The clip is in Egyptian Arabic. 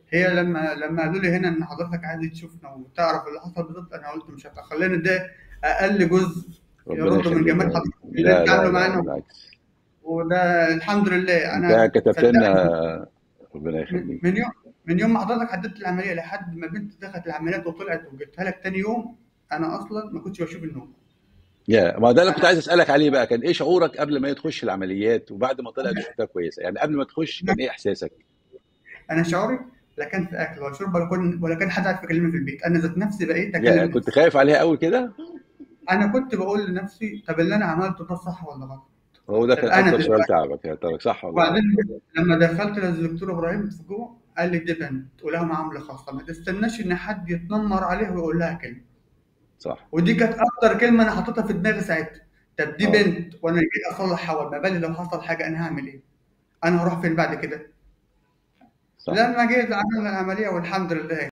هي لما لما قالوا لي هنا ان حضرتك عايز تشوفنا وتعرف اللي حصل بالظبط انا قلت مش هتخليني ده اقل جزء ربنا يرد من يخليك جمال يا رب. حضرتك اللي لا انت لا عامله لا معانا بالعكس وده الحمد لله انت انا كتبت صدقني لنا ربنا من يخليك من يوم من يوم ما حضرتك حددت العمليه لحد ما بنت دخلت العمليات وطلعت وجبتها لك تاني يوم انا اصلا ما كنتش بشوف النوم يا ما ده اللي كنت انا عايز اسالك عليه بقى كان ايه شعورك قبل ما تخش العمليات وبعد ما طلعت وشفتها كويسه يعني قبل ما تخش كان ايه احساسك انا شعوري لا كان في اكل ولا شرب ولا كن ولا كان حد عارف يكلمني في البيت انا ذات نفسي بقيت يا اكلم كنت نفسي خايف عليها قوي كده انا كنت بقول لنفسي طب اللي انا عملته ده صح ولا غلط هو ده طب كان انا اكتر سؤال دلوقتي تعبك يا ترى صح ولا غلط وبعدين لما دخلت للدكتور ابراهيم في جوه قال لي دي بنت ولها معامله خاصه ما تستناش ان حد يتنمر عليها ويقول لها كلمه صح ودي كانت اكتر كلمه انا حاططها في دماغي ساعتها طب دي اه بنت وانا جيت اصلح حول ما بالي لو حصل حاجه انا هعمل ايه انا هروح فين بعد كده صح لما جيت عملنا العمليه والحمد لله